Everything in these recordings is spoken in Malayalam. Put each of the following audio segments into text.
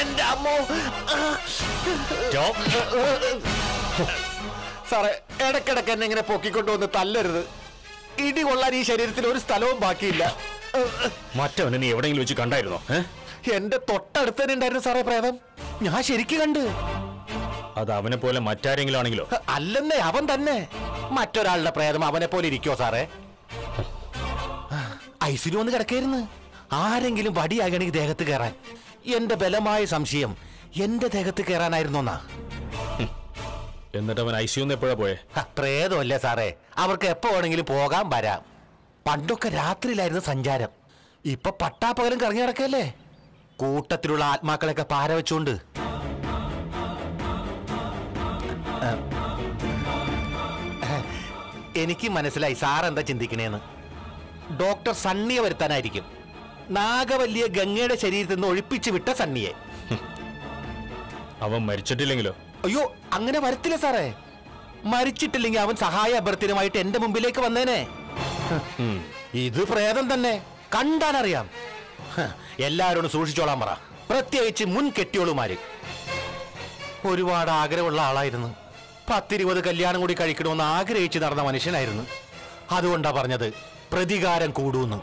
എന്റെ അമ്മോ സ്റ്റോപ്പ് സാറേ ഇടക്കിടക്ക് എന്നെ ഇങ്ങനെ പൊക്കിക്കൊണ്ടുവന്ന് തല്ലരുത് ഇടി കൊള്ളാൻ ഈ ശരീരത്തിൽ ഒരു സ്ഥലവും ബാക്കിയില്ല മറ്റവനെ നീ എവിടെയെങ്കിലും വെച്ച് കണ്ടായിരുന്നോ ഏ? എന്റെ തൊട്ടടുത്ത് തന്നെ ഉണ്ടായിരുന്നു സാറേ പ്രേതം ഞാൻ ശരിക്കും കണ്ട് അത് അവനെ പോലെ മറ്റാരെങ്കിലും ആണെങ്കിലോ അല്ലെന്നേ അവൻ തന്നെ മറ്റൊരാളുടെ പ്രേതം അവനെ പോലെ ഇരിക്കോ സാറേ ഐസിനു വന്ന് കിടക്കായിരുന്നു ആരെങ്കിലും വടിയാകണമെങ്കിൽ ദേഹത്ത് കയറാൻ എന്റെ ബലമായ സംശയം എന്റെ ദേഹത്ത് കയറാനായിരുന്നോന്നാ എന്നിട്ട് അവൻ ഐ സിന്ന് എപ്പോഴാ പോയെ ഹ, പ്രേതമല്ലേ സാറേ അവർക്ക് എപ്പോ വേണമെങ്കിലും പോകാൻ വരാം പണ്ടൊക്കെ രാത്രിയിലായിരുന്നു സഞ്ചാരം ഇപ്പൊ പട്ടാപ്പകലും കറങ്ങി നടക്കല്ലേ കൂട്ടത്തിലുള്ള ആത്മാക്കളെയൊക്കെ പാര വെച്ചുകൊണ്ട് ആ. എനിക്ക് മനസ്സിലായി സാർ എന്താ ചിന്തിക്കണേന്ന് ഡോക്ടർ സണ്ണിയെ വരുത്താനായിരിക്കും നാഗവല്ലിയെ ഗംഗയുടെ ശരീരത്തിൽ നിന്ന് ഒഴിപ്പിച്ചു വിട്ട സണ്ണിയെ അവൻ മരിച്ചിട്ടില്ലെങ്കിലോ അയ്യോ അങ്ങനെ വരത്തില്ല സാറേ മരിച്ചിട്ടില്ലെങ്കിൽ അവൻ സഹായ അഭ്യർത്ഥനയുമായിട്ട് എന്റെ മുമ്പിലേക്ക് വന്നേനെ ഉം. ഇത് പ്രേതം തന്നെ കണ്ടാനറിയാം ഹ, എല്ലാവരോടും സൂക്ഷിച്ചോളാൻ പറ പ്രത്യേകിച്ച് മുൻ കെട്ടിയോളുമാര് ഒരുപാട് ആഗ്രഹമുള്ള ആളായിരുന്നു പത്തിരുപത് കല്യാണം കൂടി കഴിക്കണമെന്ന് ആഗ്രഹിച്ച് നടന്ന മനുഷ്യനായിരുന്നു അതുകൊണ്ടാ പറഞ്ഞത് പ്രതികാരം കൂടൂന്ന്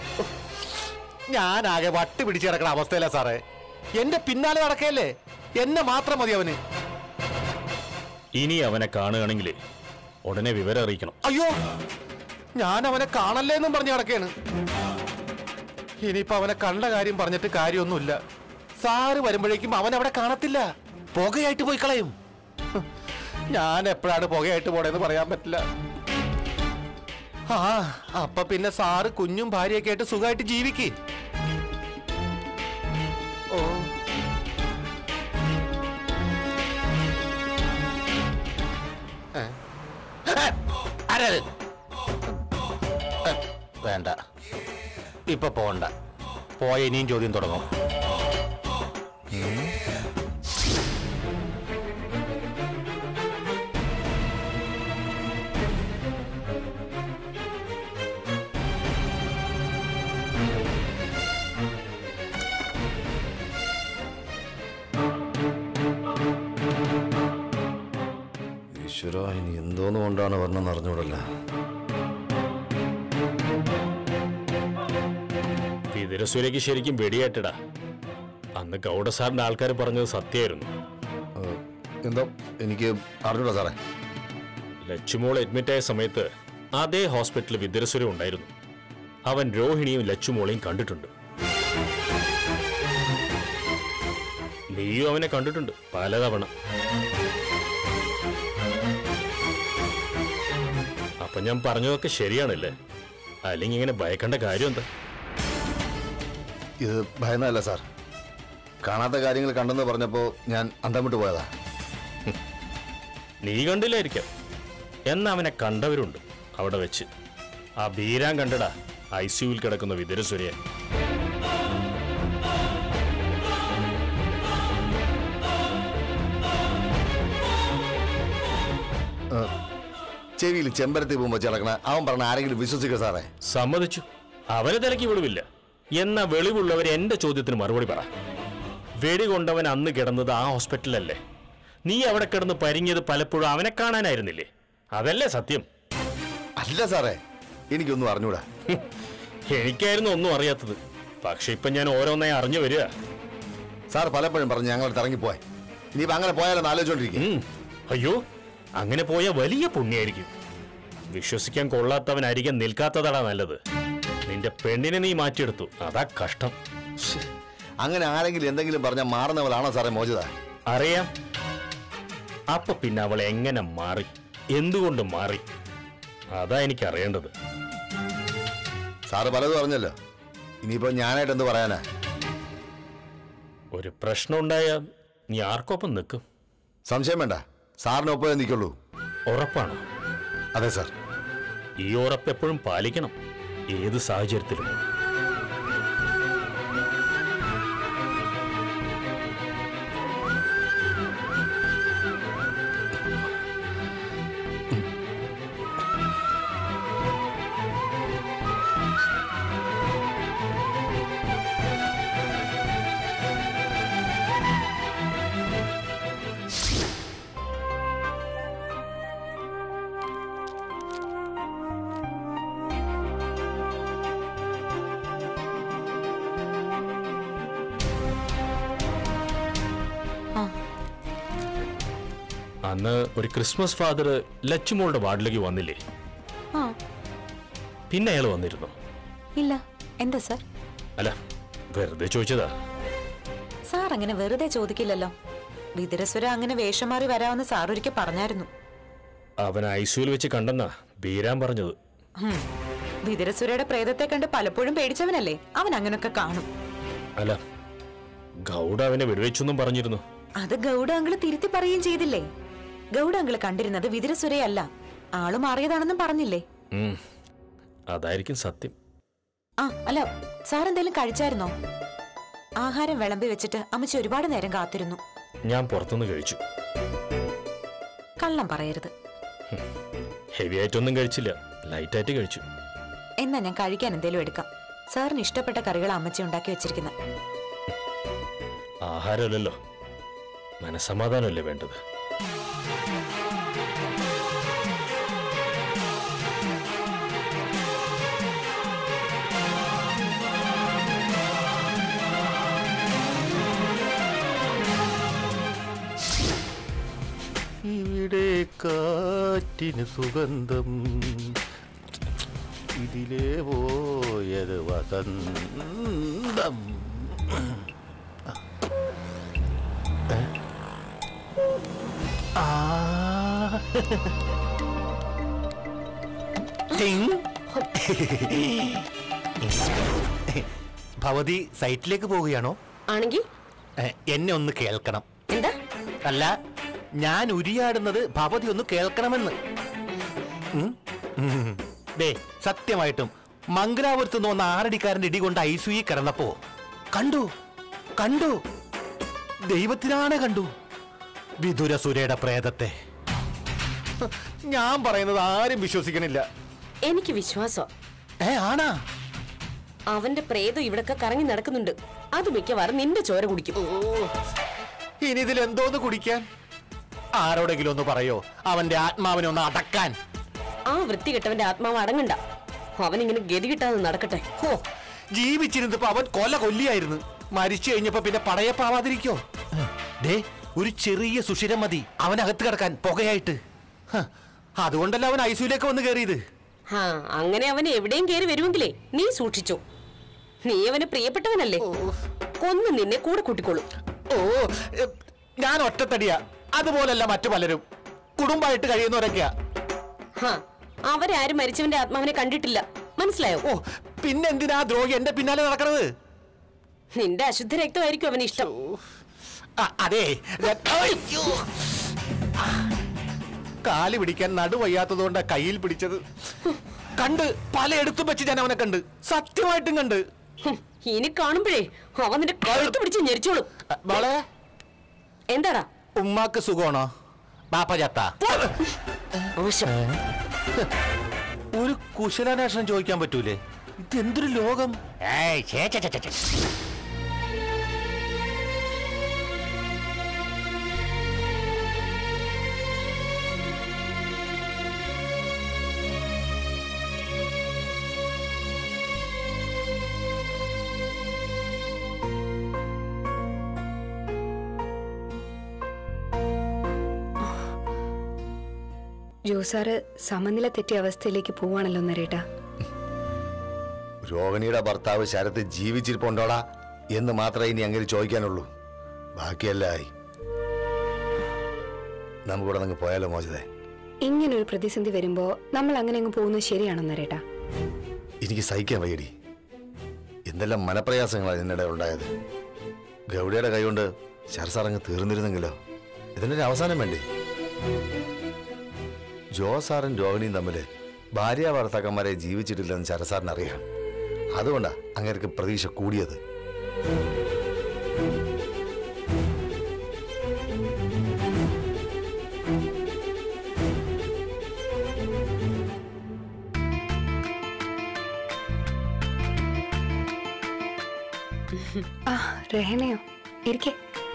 ഞാനാകെ വട്ട് പിടിച്ച് കിടക്കുന്ന അവസ്ഥയിലാ സാറേ എന്റെ പിന്നാലെ നടക്കയല്ലേ എന്നെ മാത്രം മതി അവന് ഇനി അവനെ കാണുകയാണെങ്കിൽ ഉടനെ വിവരം അറിയിക്കണം അയ്യോ ഞാൻ അവനെ കാണല്ലേ എന്നും പറഞ്ഞു കിടക്കാണ് ഇനിയിപ്പോ അവനെ കണ്ട കാര്യം പറഞ്ഞിട്ട് കാര്യമൊന്നുമില്ല സാറ് വരുമ്പോഴേക്കും അവൻ അവിടെ കാണത്തില്ല പുകയായിട്ട് പോയി കളയും ഹ്, ഞാൻ എപ്പോഴാണ് പുകയായിട്ട് പോണേന്ന് പറയാൻ പറ്റില്ല ആ അപ്പൊ പിന്നെ സാറ് കുഞ്ഞും ഭാര്യയൊക്കെ ആയിട്ട് സുഖമായിട്ട് ജീവിക്ക് ഓ ഏ? ഏ, ആരാത്? ഏ, വേണ്ട ഇപ്പൊ പോണ്ട പോയ ഇനിയും ചോദ്യം തുടങ്ങും ഈശ്വര ഇനി എന്തോന്ന് കൊണ്ടാണ് വർണ്ണം അറിഞ്ഞൂടല്ല വിതുരസുരയ്ക്ക് ശരിക്കും വെടിയേറ്റടാ അന്ന് ഗൗഡ സാറിന്റെ ആൾക്കാർ പറഞ്ഞത് സത്യമായിരുന്നു എന്തോ എനിക്ക് അറിഞ്ഞൂടാ സാറേ ലച്ചുമോൾ അഡ്മിറ്റ് ആയ സമയത്ത് അതേ ഹോസ്പിറ്റലിൽ വിദ്യരസുര ഉണ്ടായിരുന്നു അവൻ രോഹിണിയും ലച്ചുമോളെയും കണ്ടിട്ടുണ്ട് നീയും അവനെ കണ്ടിട്ടുണ്ട് പലതവണ അപ്പൊ ഞാൻ പറഞ്ഞതൊക്കെ ശരിയാണല്ലേ അല്ലെങ്കിൽ ഇങ്ങനെ ഭയക്കേണ്ട കാര്യം എന്താ ഇത് ഭയന്നല്ല സാർ കാണാത്ത കാര്യങ്ങൾ കണ്ടെന്ന് പറഞ്ഞപ്പോൾ ഞാൻ അന്തം വിട്ട് പോയതാ നീ കണ്ടില്ലായിരിക്കാം എന്നാ അവനെ കണ്ടവരുണ്ട് അവിടെ വെച്ച് ആ ബീരാൻ കണ്ടടാ ഐ സിയുവിൽ കിടക്കുന്ന വിതുരസുരയെ ചെവിയിൽ ചെമ്പരത്തി പോകുമ്പോൾ ചിലക്കണ അവൻ പറഞ്ഞ ആരെങ്കിലും വിശ്വസിക്കുക സാറേ സമ്മതിച്ചു അവന് തിരക്കി വെളിവില്ല എന്നാ വെളിവുള്ളവർ എന്റെ ചോദ്യത്തിന് മറുപടി പറ വെടി കൊണ്ടവൻ അന്ന് കിടന്നത് ആ ഹോസ്പിറ്റലല്ലേ നീ അവിടെ കിടന്ന് പരിങ്ങിയത് പലപ്പോഴും അവനെ കാണാനായിരുന്നില്ലേ അതല്ലേ സത്യം അല്ല സാറേ എനിക്കൊന്നും അറിഞ്ഞൂടാ ഹും, എനിക്കായിരുന്നു ഒന്നും അറിയാത്തത് പക്ഷെ ഇപ്പൊ ഞാൻ ഓരോന്നായി അറിഞ്ഞു വരിക സാർ പലപ്പോഴും പറഞ്ഞു ഞങ്ങൾ ഇറങ്ങിപ്പോയി ഇനിയിപ്പോൾ അങ്ങനെ പോയാലെന്ന് ആലോചിച്ചോണ്ടിരിക്കും ഉം. അയ്യോ അങ്ങനെ പോയ വലിയ പുണ്യായിരിക്കും വിശ്വസിക്കാൻ കൊള്ളാത്തവനായിരിക്കാൻ നിൽക്കാത്തതാടാ നല്ലത് നിന്റെ പെണ്ണിനെ നീ മാറ്റിയെടുത്തു അതാ കഷ്ടം അങ്ങനെ ആരെങ്കിലും എന്തെങ്കിലും പറഞ്ഞാൽ മാറുന്നവളാണോ സാറേ മോചിത അറിയാം അപ്പൊ പിന്നെ അവൾ എങ്ങനെ മാറി എന്തുകൊണ്ട് മാറി അതാ എനിക്ക് അറിയേണ്ടത് സാറ് പലതും പറഞ്ഞല്ലോ ഇനിയിപ്പോൾ ഞാനായിട്ട് എന്ത് പറയാനാ ഒരു പ്രശ്നം ഉണ്ടായാൽ നീ ആർക്കൊപ്പം നിൽക്കും സംശയം വേണ്ട സാറിനൊപ്പമേ നിൽക്കുള്ളൂ ഉറപ്പാണ് അതെ സാർ ഈ ഉറപ്പ് എപ്പോഴും പാലിക്കണം ഏത് സാഹചര്യത്തിലും അന്ന് ഒരു ക്രിസ്മസ് ഫാദർ ലച്ചുമോളുടെ വാർഡിലേക്ക് വന്നില്ലേ ആ പിന്നെ അയാൾ വന്നിരുന്നു ഇല്ല എന്താ സാർ അല്ല വെറുതെ ചോദിച്ചതാ സാർ അങ്ങനെ വെറുതെ ചോദിക്കില്ലല്ലോ വിതുരസ്വര അങ്ങനെ വേഷം മാറി വരാമെന്ന് സാർ ഒരിക്കൽ പറഞ്ഞായിരുന്നു അവൻ ഐസിയുൽ വെച്ച് കണ്ടെന്നാ ബീരാൻ പറഞ്ഞത് ഹും. വിതുരസുരയുടെ പ്രേതത്തെ കണ്ട് പലപ്പോഴും പേടിച്ചവനല്ലേ അവൻ അങ്ങനൊക്കെ കാണും അല്ല ഗൗഡ അവനെ വെടിവെച്ചെന്നും പറഞ്ഞിരുന്നു അത് ഗൗഡ അങ്കിള് തിരുത്തി പറയുകയും ചെയ്തില്ലേ ഗൗഡ അങ്കിള് കണ്ടിരുന്നത് വിതുരസുരയല്ല ആള് മാറിയതാണെന്നും പറഞ്ഞില്ലേ ഉം. അതായിരിക്കും സത്യം ആ അല്ല സാർ എന്തെങ്കിലും കഴിച്ചായിരുന്നോ ആഹാരം വിളമ്പി വെച്ചിട്ട് അമ്മച്ചി ഒരുപാട് നേരം കാത്തിരുന്നു ഞാൻ പുറത്തുനിന്ന് കഴിച്ചു കള്ളം പറയരുത് ഹെവി ആയിട്ടൊന്നും കഴിച്ചില്ല ലൈറ്റായിട്ട് കഴിച്ചു എന്നാ ഞാൻ കഴിക്കാൻ എന്തേലും എടുക്കാം സാറിന് ഇഷ്ടപ്പെട്ട കറികൾ അമ്മച്ചി ഉണ്ടാക്കി വെച്ചിരിക്കുന്നത് ആഹാരമല്ലല്ലോ മനസമാധാനമല്ലേ വേണ്ടത് ഇവിടെ കാറ്റിന് സുഗന്ധം ഇതിലേ പോയത് വസന്തം ഏ? ആ. ടിങ്. ഭവതി സൈറ്റിലേക്ക് പോവുകയാണോ ആണെങ്കിൽ ഏ, എന്നെ ഒന്ന് കേൾക്കണം എന്താ അല്ല ഞാൻ ഉരിയാടുന്നത് ഭവതി ഒന്ന് കേൾക്കണമെന്ന് ഉം? ഉം. ദേ സത്യമായിട്ടും മംഗലാപുരത്ത് നിന്ന് വന്ന ആറടിക്കാരന്റെ ഇടി കൊണ്ട് ഐസുയി കിടന്നപ്പോ കണ്ടു കണ്ടു ദൈവത്തിനാണ് കണ്ടു വിദുരസുരയുടെ പ്രേതത്തെ ഞാൻ പറയുന്നത് ആരും വിശ്വസിക്കണില്ല എനിക്ക് വിശ്വാസം ഏ ആണാ അവന്റെ പ്രേതം ഇവിടൊക്കെ കറങ്ങി നടക്കുന്നുണ്ട് അത് മിക്കവാറും നിന്റെ ചോര കുടിക്കും ഇനി ഇതിൽ എന്തോന്ന് കുടിക്കാൻ ആരോടെങ്കിലും ഒന്ന് പറയോ അവന്റെ ആത്മാവിനെ ഒന്ന് അടക്കാൻ ആ വൃത്തികെട്ടവന്റെ ആത്മാവ് അടങ്ങണ്ട അവനിങ്ങനെ ഗതി കിട്ടാതെ നടക്കട്ടെ ഹോ ജീവിച്ചിരുന്നപ്പോ അവൻ കൊല കൊല്ലിയായിരുന്നു മരിച്ചു കഴിഞ്ഞപ്പോ പിന്നെ പടയപ്പാവാതിരിക്കോ ദേ ഒരു ചെറിയ സുഷിരം മതി അവനകത്ത് കിടക്കാൻ പുകയായിട്ട് ഹ, അതുകൊണ്ടല്ല അവൻ ഐസിയിലേക്ക് വന്ന് കയറിയത് ആ അങ്ങനെ അവൻ എവിടെയും കയറി വരുമെങ്കിലേ നീ സൂക്ഷിച്ചോ നീ അവന് പ്രിയപ്പെട്ടവനല്ലേ കൊന്നു നിന്നെ കൂടെ കൂട്ടിക്കോളും ഓ എ, ഞാൻ ഒറ്റത്തടിയാ അതുപോലല്ല മറ്റു പലരും കുടുംബമായിട്ട് കഴിയുന്നവരൊക്കെയാ ഹാ അവരാരും മരിച്ചവന്റെ ആത്മാവിനെ കണ്ടിട്ടില്ല മനസ്സിലായോ ഓ പിന്നെന്തിനാ ദ്രോഹി എന്റെ പിന്നാലെ നടക്കണത് നിന്റെ അശുദ്ധ രക്തമായിരിക്കും അവന് ഇഷ്ടം ആ, അതെ ഞാൻ- അയ്യോ. കാല് പിടിക്കാൻ നടുവയ്യാത്തതുകൊണ്ടാ കയ്യിൽ പിടിച്ചത് കണ്ട് പലയിടത്തും വെച്ച് ഞാൻ അവനെ കണ്ട് സത്യമായിട്ടും കണ്ട് ഹും, ഇനി കാണുമ്പോഴേ അവൻ നിന്റെ കഴുത്ത് പിടിച്ച് ഞെരിച്ചോളും അ, മോളെ എന്താടാ ഉമ്മാക്ക് സുഖമാണോ ബാപ്പ ചത്ത മോശം ഒരു കുശലാന്വേഷണം ചോദിക്കാൻ പറ്റൂലേ ഇത് എന്തൊരു ലോകം ഏയ് ഛേ, ഛേ, ഛേ, ഛേ, ഛേ. ജോസാറ് സമനില തെറ്റിയ അവസ്ഥയിലേക്ക് പോവാണല്ലോ നരേട്ടാ രോഹിണിയുടെ ഭർത്താവ് ശരത്ത് ജീവിച്ചിരിപ്പുണ്ടോടാ എന്ന് മാത്രമേ ഇനി അങ്ങനെ ചോദിക്കാനുള്ളൂ ബാക്കിയെല്ലാം ആയി നമുക്കിവിടെ നിന്ന് പോയാലോ മോചിതേ ഇങ്ങനൊരു പ്രതിസന്ധി വരുമ്പോ നമ്മൾ അങ്ങനെ അങ്ങ് പോകുന്നത് ശരിയാണോ നരേട്ടാ എനിക്ക് സഹിക്കാൻ വയ്യടി എന്തെല്ലാം മനപ്രയാസങ്ങളാണ് ഇതിനിടെ ഉണ്ടായത് ഗൗഡിയുടെ കൈകൊണ്ട് ശരസാറങ്ങ് തീർന്നിരുന്നെങ്കിലോ ഇതിനൊരു അവസാനം വേണ്ടേ ജോസാറും രോഹിണിയും തമ്മിൽ ഭാര്യ ഭർത്താക്കന്മാരെ ജീവിച്ചിട്ടില്ലെന്ന് ശരസാറിന് അറിയാം അതുകൊണ്ടാ അങ്ങേർക്ക് പ്രതീക്ഷ കൂടിയത് ആ രഹനയോ ഇരിക്കേ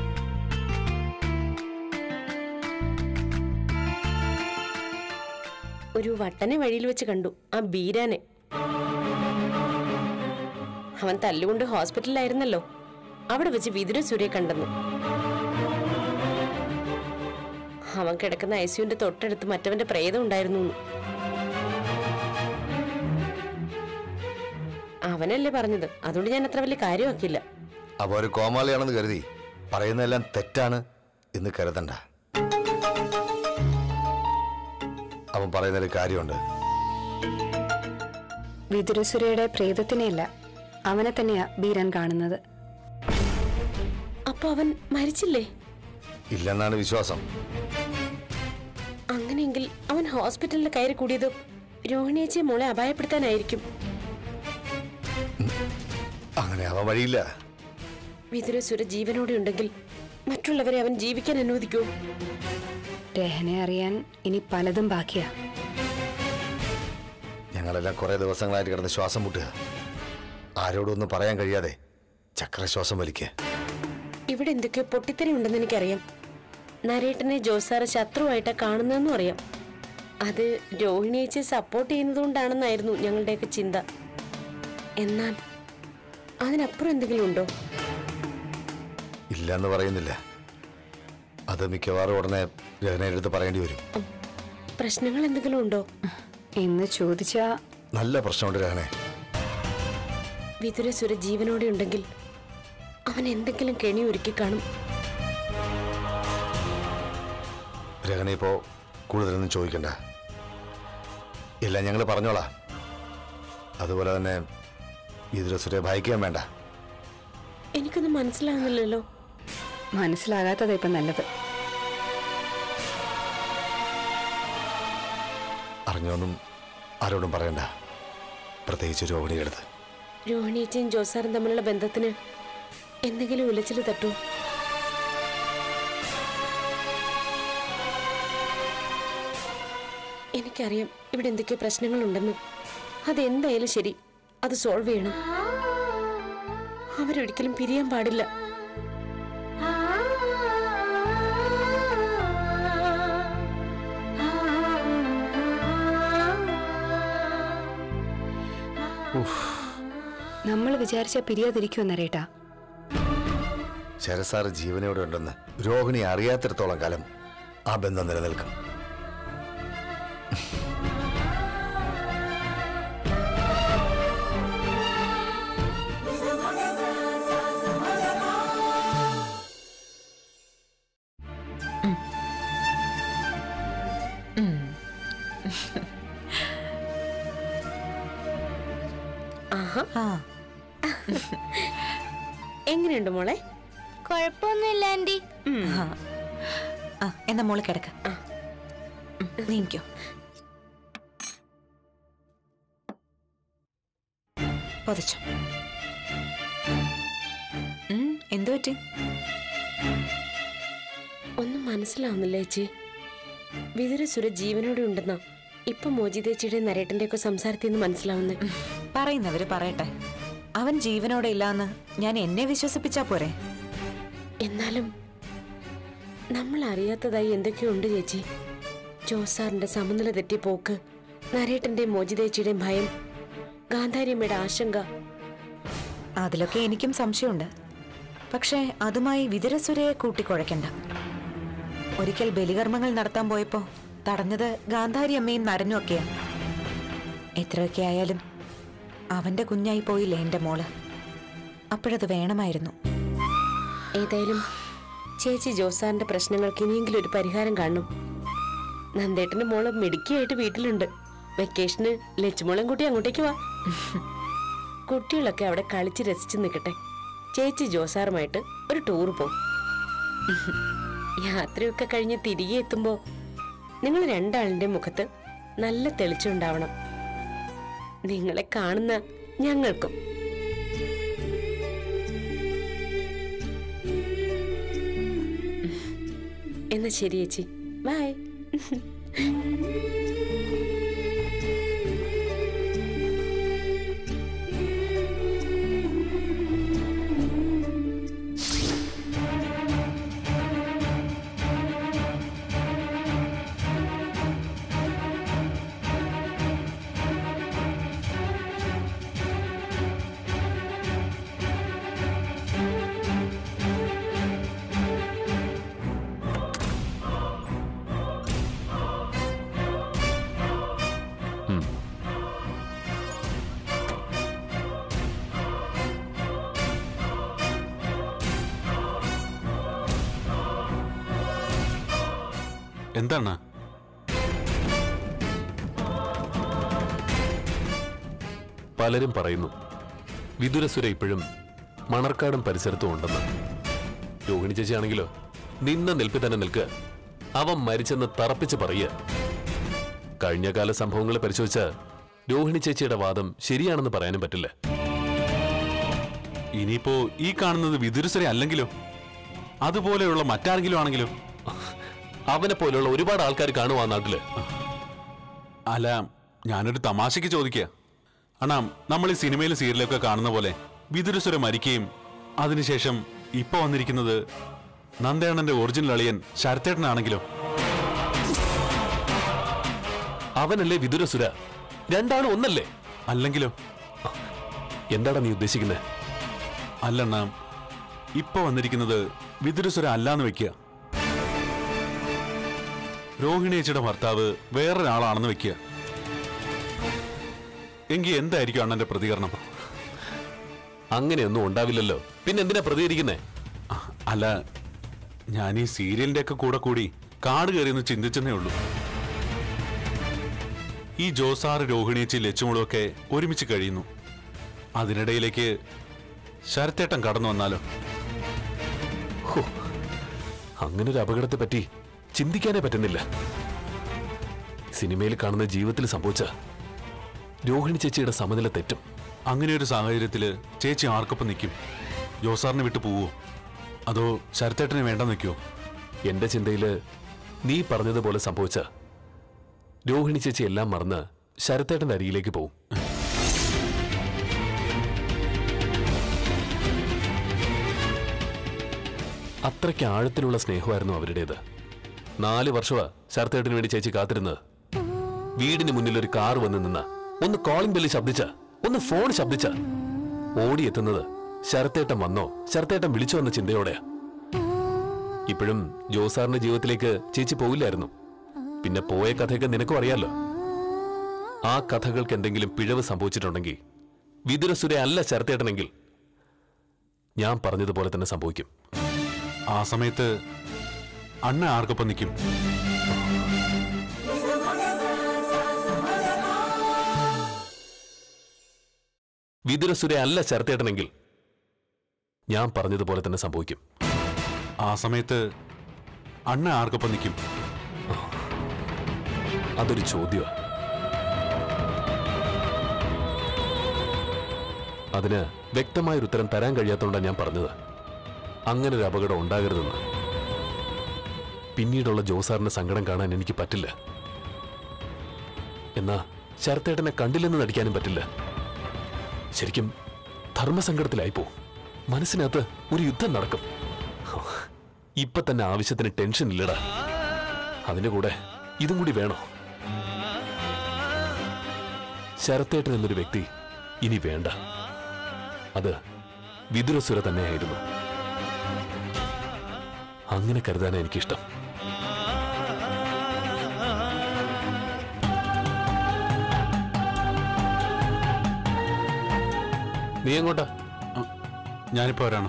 ഒരു വട്ടനെ വഴിയിൽ വെച്ച് കണ്ടു ആ ബീരാനെ അവൻ തല്ലുകൊണ്ട് ഹോസ്പിറ്റലിലായിരുന്നല്ലോ അവിടെ വെച്ച് വിതുര സുരയെ കണ്ടെന്നു അവൻ കിടക്കുന്ന ഐസിയുന്റെ തൊട്ടടുത്ത് മറ്റവന്റെ പ്രേതം ഉണ്ടായിരുന്നു എന്ന്. അവനല്ലേ പറഞ്ഞത് അതുകൊണ്ട് ഞാൻ അത്ര വലിയ കാര്യമാക്കില്ല അപ്പോൾ ഒരു കോമാളിയാണെന്ന് കരുതി പറയുന്നതെല്ലാം തെറ്റാണ് എന്ന് കരുതണ്ട അവൻ പറയുന്നൊരു കാര്യമുണ്ട് വിതുരസുരയുടെ പ്രേതത്തിനെയല്ല അവനെ തന്നെയാ ബീരാൻ കാണുന്നത് അപ്പൊ അവൻ മരിച്ചില്ലേ ഇല്ലെന്നാണ് വിശ്വാസം അങ്ങനെയെങ്കിൽ അവൻ ഹോസ്പിറ്റലിൽ കയറി കൂടിയത് രോഹിണിയേച്ചിയെ മോളെ അപായപ്പെടുത്താനായിരിക്കും അങ്ങനെ അവൻ വഴിയില്ല വിതുരസുര ജീവനോടെ ഉണ്ടെങ്കിൽ മറ്റുള്ളവരെ അവൻ ജീവിക്കാൻ അനുവദിക്കൂ രഹനെ അറിയാൻ ഇനി പലതും ബാക്കിയാ ഞങ്ങളെല്ലാം കുറെ ദിവസങ്ങളായിട്ട് കിടന്ന് ശ്വാസം മുട്ടുക ആരോടും ഒന്നും പറയാൻ കഴിയാതെ ചക്രശ്വാസം വലിക്കുക ഇവിടെ എന്തൊക്കെയോ പൊട്ടിത്തെറി ഉണ്ടെന്ന് എനിക്കറിയാം നരേട്ടനെ ജോസാറ് ശത്രുവായിട്ടാ കാണുന്നതെന്നും അറിയാം അത് രോഹിണിയേച്ചിയെ സപ്പോർട്ട് ചെയ്യുന്നതുകൊണ്ടാണെന്നായിരുന്നു ഞങ്ങളുടെയൊക്കെ ചിന്ത എന്നാൽ അതിനപ്പുറം എന്തെങ്കിലും ഉണ്ടോ ഇല്ലെന്ന് പറയുന്നില്ല അത് മിക്കവാറും ഉടനെ രഹനയുടെ അടുത്ത് പറയേണ്ടി വരും ഉം, പ്രശ്നങ്ങൾ എന്തെങ്കിലും ഉണ്ടോ എന്ന് ചോദിച്ചാ നല്ല പ്രശ്നമുണ്ട് രഹനെ വിതുരസുര ജീവനോടെ ഉണ്ടെങ്കിൽ അവൻ എന്തെങ്കിലും കെണി ഒരുക്കി കാണും രഹന ഇപ്പോ കൂടുതലൊന്നും ചോദിക്കണ്ട ഇല്ല ഞങ്ങൾ പറഞ്ഞോളാം അതുപോലെ തന്നെ ഇതിരസുരെ ഭയക്കാൻ വേണ്ട എനിക്കൊന്നും മനസ്സിലാകുന്നില്ലല്ലോ മനസ്സിലാകാത്തതാ ഇപ്പം നല്ലത് അറിഞ്ഞൊന്നും ആരോടും പറയണ്ട പ്രത്യേകിച്ച് രോഹിണിയുടെ അടുത്ത് രോഹിണിയേച്ചിയും ജോസാറും തമ്മിലുള്ള ബന്ധത്തിന് എന്തെങ്കിലും ഉലച്ചിൽ തട്ടൂ എനിക്കറിയാം ഇവിടെ എന്തൊക്കെയോ പ്രശ്നങ്ങളുണ്ടെന്ന് അതെന്തായാലും ശരി അത് സോൾവ് ചെയ്യണം അവരൊരിക്കലും പിരിയാൻ പാടില്ല നമ്മൾ വിചാരിച്ച പിരിയാതിരിക്കുമോ നരേട്ടാ ശരസാറ് ജീവനോടെ ഉണ്ടെന്ന് രോഹിണി അറിയാത്തിടത്തോളം കാലം ആ ബന്ധം നിലനിൽക്കും ആഹാ ആ എങ്ങനെയുണ്ട് മോളെ കുഴപ്പമൊന്നുമില്ല ആന്റി ആ. ആ എന്നാ മോള് കിടക്ക നീക്കോ പൊതച്ചോ ഉം, എന്തു പറ്റി ഒന്നും മനസ്സിലാവുന്നില്ല ചേച്ചി വിതുരസുര ജീവനോടെ ഉണ്ടെന്നാ ഇപ്പൊ മോചിതേച്ചിയുടെ നരേട്ടന്റെ ഒക്കെ സംസാരത്തിൽ നിന്ന് മനസ്സിലാവുന്നേ പറയുന്നവര് പറയട്ടെ അവൻ ജീവനോടെ ഇല്ലാന്ന് ഞാൻ എന്നെ വിശ്വസിപ്പിച്ചാ പോരെ എന്നാലും നമ്മൾ അറിയാത്തതായി എന്തൊക്കെയോ ഉണ്ട് ചേച്ചി ജോസാറിന്റെ സമനില തെറ്റി പോക്ക് നരേട്ടന്റെയും മോചിതേച്ചിയുടെയും ഭയം ഗാന്ധാരിയമ്മയുടെ ആശങ്ക അതിലൊക്കെ എനിക്കും സംശയമുണ്ട് പക്ഷേ അതുമായി വിതുരസുരയെ കൂട്ടിക്കുഴയ്ക്കണ്ട ഒരിക്കൽ ബലികർമ്മങ്ങൾ നടത്താൻ പോയപ്പോ തടഞ്ഞത് ഗാന്ധാരി അമ്മയും നരനും ഒക്കെയാ എത്രയൊക്കെ ആയാലും അവന്റെ കുഞ്ഞായി പോയില്ലേ എന്റെ മോള് അപ്പോഴത് വേണമായിരുന്നു ഏതായാലും ചേച്ചി ജോസാറിന്റെ പ്രശ്നങ്ങൾക്ക് ഇനിയെങ്കിലും ഒരു പരിഹാരം കാണണം നന്ദേട്ടന്റെ മോള് മിടുക്കിയായിട്ട് വീട്ടിലുണ്ട് വെക്കേഷന് ലച്ചുമോളം കൂട്ടി അങ്ങോട്ടേക്ക് വാ കുട്ടികളൊക്കെ അവിടെ കളിച്ച് രസിച്ച് നിൽക്കട്ടെ ചേച്ചി ജോസാറുമായിട്ട് ഒരു ടൂർ പോകും യാത്രയൊക്കെ കഴിഞ്ഞ് തിരികെ എത്തുമ്പോ നിങ്ങൾ രണ്ടാളിന്റെ മുഖത്ത് നല്ല തെളിച്ചുണ്ടാവണം നിങ്ങളെ കാണുന്ന ഞങ്ങൾക്കും എന്നാ ശരി ചേച്ചി ബൈ എന്താണ് പലരും പറയുന്നു വിദുരസുര ഇപ്പോഴും മണർക്കാടും പരിസരത്തും ഉണ്ടെന്ന് രോഹിണി ചേച്ചിയാണെങ്കിലോ നിന്ന നിൽപ്പിൽ തന്നെ നിൽക്കുക അവൻ മരിച്ചെന്ന് തറപ്പിച്ച് പറയുക കഴിഞ്ഞകാല സംഭവങ്ങൾ പരിശോധിച്ച രോഹിണി ചേച്ചിയുടെ വാദം ശരിയാണെന്ന് പറയാനും പറ്റില്ല ഇനിയിപ്പോ ഈ കാണുന്നത് വിദുരസര അല്ലെങ്കിലോ അതുപോലെയുള്ള മറ്റാരെങ്കിലും ആണെങ്കിലോ അവനെ പോലെയുള്ള ഒരുപാട് ആൾക്കാർ കാണുവാ നാട്ടില് അല്ല ഞാനൊരു തമാശയ്ക്ക് ചോദിക്കുക അണ്ണാ നമ്മൾ ഈ സിനിമയിലും സീരിയലൊക്കെ കാണുന്ന പോലെ വിദുരസുര മരിക്കുകയും അതിനുശേഷം ഇപ്പൊ വന്നിരിക്കുന്നത് നന്ദേണ്ണന്റെ ഒറിജിനൽ അളിയൻ ശരത്തേട്ടനാണെങ്കിലോ അവനല്ലേ വിദുരസുര രണ്ടാണ് ഒന്നല്ലേ അല്ലെങ്കിലോ എന്താടാ നീ ഉദ്ദേശിക്കുന്നത് അല്ലണ്ണ ഇപ്പൊ വന്നിരിക്കുന്നത് വിദുരസുര അല്ലാന്ന് വെക്കുക രോഹിണിയച്ചയുടെ ഭർത്താവ് വേറൊരാളാണെന്ന് വെക്കുക എങ്കിൽ എന്തായിരിക്കും അണ്ണന്റെ പ്രതികരണം അങ്ങനെയൊന്നും ഉണ്ടാവില്ലല്ലോ പിന്നെ എന്തിനാ പ്രതികരിക്കുന്നേ അല്ല ഞാൻ ഈ സീരിയലിന്റെ ഒക്കെ കൂടെ കൂടി കാട് കയറിയെന്ന് ചിന്തിച്ചെന്നേ ഉള്ളൂ ഈ ജോസാറ് രോഹിണിയച്ചി ലച്ചുമുളും ഒക്കെ ഒരുമിച്ച് കഴിയുന്നു അതിനിടയിലേക്ക് ശരത്തേട്ടൻ കടന്നു വന്നാലോ അങ്ങനെ ഒരു അപകടത്തെ പറ്റി ചിന്തിക്കാനേ പറ്റുന്നില്ല സിനിമയിൽ കാണുന്ന ജീവിതത്തിൽ സംഭവിച്ച രോഹിണി ചേച്ചിയുടെ സമനില തെറ്റും അങ്ങനെ ഒരു സാഹചര്യത്തില് ചേച്ചി ആർക്കൊപ്പം നിൽക്കും ജോസാറിനെ വിട്ടു പോവോ അതോ ശരത്തേട്ടനെ വേണ്ട നിൽക്കുവോ എന്റെ ചിന്തയില് നീ പറഞ്ഞതുപോലെ സംഭവിച്ച രോഹിണി ചേച്ചി എല്ലാം മറന്ന് ശരത്തേട്ടന്റെ അരികിലേക്ക് പോവും അത്രയ്ക്ക് ആഴത്തിലുള്ള സ്നേഹമായിരുന്നു അവരുടേത് നാല് വർഷമാ ശരത്തേട്ടന് വേണ്ടി ചേച്ചി കാത്തിരുന്നത് വീടിന് മുന്നിൽ ഒരു കാർ വന്ന് നിന്ന ഒന്ന് കോളിംഗ് ബെല്ല് ശബ്ദിച്ച ഒന്ന് ഫോൺ ശബ്ദിച്ച ഓടിയെത്തുന്നത് ശരത്തേട്ടൻ വന്നോ ശരത്തേട്ടൻ വിളിച്ചോ എന്ന ചിന്തയോടെയാ ഇപ്പോഴും ജോസാറിന്റെ ജീവിതത്തിലേക്ക് ചേച്ചി പോവില്ലായിരുന്നു പിന്നെ പോയ കഥയൊക്കെ നിനക്കും അറിയാലോ ആ കഥകൾക്ക് എന്തെങ്കിലും പിഴവ് സംഭവിച്ചിട്ടുണ്ടെങ്കിൽ വിതുരസുര അല്ല ശരത്തേട്ടനെങ്കിൽ ഞാൻ പറഞ്ഞതുപോലെ തന്നെ സംഭവിക്കും ആ സമയത്ത് അണ്ണ ആർക്കൊപ്പം നിൽക്കും വിതുരസുര അല്ല ശരത്തേട്ടനെങ്കിൽ ഞാൻ പറഞ്ഞതുപോലെ തന്നെ സംഭവിക്കും ആ സമയത്ത് അണ്ണ ആർക്കൊപ്പം നിൽക്കും അതൊരു ചോദ്യമാ അതിന് വ്യക്തമായൊരു ഉത്തരം തരാൻ കഴിയാത്തതുകൊണ്ടാണ് ഞാൻ പറഞ്ഞത് അങ്ങനെ ഒരു അപകടം ഉണ്ടാകരുതെന്ന് പിന്നീടുള്ള ജോസാറിന്റെ സങ്കടം കാണാൻ എനിക്ക് പറ്റില്ല എന്നാ ശരത്തേട്ടനെ കണ്ടില്ലെന്ന് നടിക്കാനും പറ്റില്ല ശരിക്കും ധർമ്മസങ്കടത്തിലായിപ്പോ മനസ്സിനകത്ത് ഒരു യുദ്ധം നടക്കും ഇപ്പൊ തന്നെ ആവശ്യത്തിന് ടെൻഷൻ ഇല്ലടാ അതിന്റെ കൂടെ ഇതും കൂടി വേണോ ശരത്തേട്ടൻ എന്നൊരു വ്യക്തി ഇനി വേണ്ട അത് വിതുരസുര തന്നെയായിരുന്നു അങ്ങനെ കരുതാനാ എനിക്കിഷ്ടം നീ എങ്ങോട്ടാ ഞാനിപ്പോ വരാണ്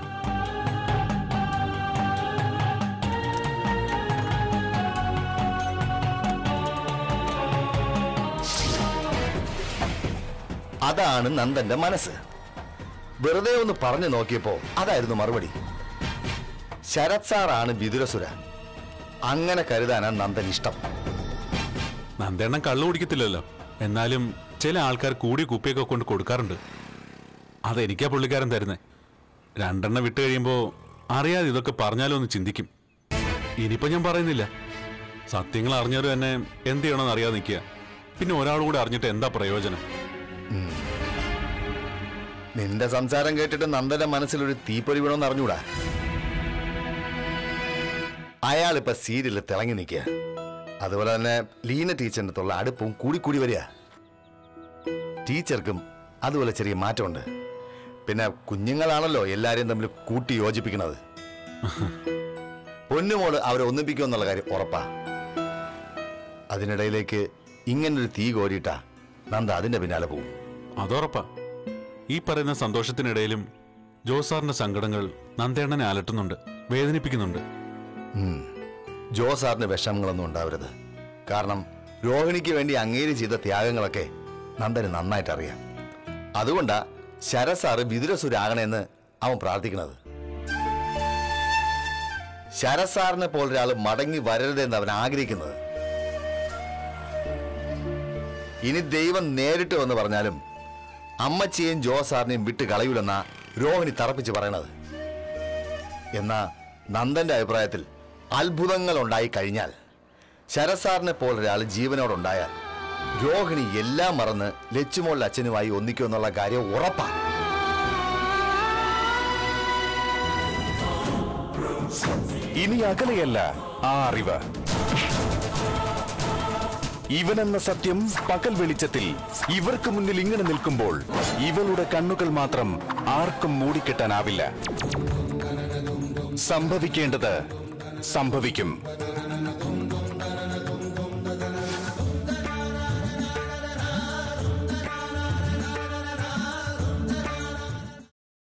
അതാണ് നന്ദന്റെ മനസ്സ് വെറുതെ ഒന്ന് പറഞ്ഞു നോക്കിയപ്പോ അതായിരുന്നു മറുപടി ശരത് സാറാണ് വിതുരസുര അങ്ങനെ കരുതാനാണ് നന്ദൻ ഇഷ്ടം നന്ദേണ്ണൻ കള്ളു കുടിക്കത്തില്ലല്ലോ എന്നാലും ചില ആൾക്കാർ കൂടി കുപ്പിയൊക്കെ കൊണ്ട് കൊടുക്കാറുണ്ട് അതെനിക്കാ പുള്ളിക്കാരൻ തരുന്നേ രണ്ടെണ്ണം വിട്ട് കഴിയുമ്പോ അറിയാതെ ഇതൊക്കെ പറഞ്ഞാലോ എന്ന് ചിന്തിക്കും ഇനിയിപ്പോ ഞാൻ പറയുന്നില്ല സത്യങ്ങൾ അറിഞ്ഞവരും എന്നെ എന്ത് ചെയ്യണമെന്ന് അറിയാതെ നിൽക്കുക പിന്നെ ഒരാൾ കൂടെ അറിഞ്ഞിട്ട് എന്താ പ്രയോജനം നിന്റെ സംസാരം കേട്ടിട്ട് നന്ദന്റെ മനസ്സിലൊരു തീപ്പൊരി വീണമെന്ന് അറിഞ്ഞൂടാ അയാൾ ഇപ്പൊ സീരിയലിൽ തിളങ്ങി നിൽക്കുക അതുപോലെ തന്നെ ലീന ടീച്ചറിന്റെ അടുത്തുള്ള അടുപ്പവും കൂടി കൂടി വരിക ടീച്ചർക്കും അതുപോലെ ചെറിയ മാറ്റമുണ്ട് പിന്നെ കുഞ്ഞുങ്ങളാണല്ലോ എല്ലാരെയും തമ്മിൽ കൂട്ടി യോജിപ്പിക്കുന്നത് പൊന്നുമോള് അവരെ ഒന്നിപ്പിക്കുമെന്നുള്ള കാര്യം ഉറപ്പാ അതിനിടയിലേക്ക് ഇങ്ങനൊരു തീ കോരിയിട്ടാ നന്ദ അതിന്റെ പിന്നാലെ പോവും അതുറപ്പാ ഈ പറയുന്ന സന്തോഷത്തിനിടയിലും ജോസാറിന്റെ സങ്കടങ്ങൾ നന്ദേണ്ണനെ അലട്ടുന്നുണ്ട് വേദനിപ്പിക്കുന്നുണ്ട് ഉം. ജോ സാറിന് വിഷമങ്ങളൊന്നും ഉണ്ടാവരുത് കാരണം രോഹിണിക്ക് വേണ്ടി അങ്ങേര് ചെയ്ത ത്യാഗങ്ങളൊക്കെ നന്ദന് നന്നായിട്ട് അറിയാം അതുകൊണ്ടാ ശരത് സാറ് വിതുരസുരാകണമെന്ന് അവൻ പ്രാർത്ഥിക്കുന്നത് ശരത് സാറിനെ പോലൊരാൾ മടങ്ങി വരരുതെന്ന് അവൻ ആഗ്രഹിക്കുന്നത് ഇനി ദൈവം നേരിട്ട് വന്ന് പറഞ്ഞാലും അമ്മച്ചിയെയും ജോ സാറിനെയും വിട്ട് കളയൂലെന്നാ രോഹിണി തറപ്പിച്ച് പറയണത് എന്നാ നന്ദന്റെ അഭിപ്രായത്തിൽ അത്ഭുതങ്ങൾ ഉണ്ടായി കഴിഞ്ഞാൽ ശരത് സാറിനെ പോലൊരാൾ ജീവനോടുണ്ടായാൽ രോഹിണി എല്ലാം മറന്ന് ലച്ചുമോളുടെ അച്ഛനുമായി ഒന്നിക്കുമെന്നുള്ള കാര്യം ഉറപ്പാണ് ഇനി അകലെയല്ല ആ അറിവ് ഇവനെന്ന സത്യം പകൽ വെളിച്ചത്തിൽ ഇവർക്ക് മുന്നിൽ ഇങ്ങനെ നിൽക്കുമ്പോൾ ഇവളുടെ കണ്ണുകൾ മാത്രം ആർക്കും മൂടിക്കെട്ടാനാവില്ല സംഭവിക്കേണ്ടത് സംഭവിക്കും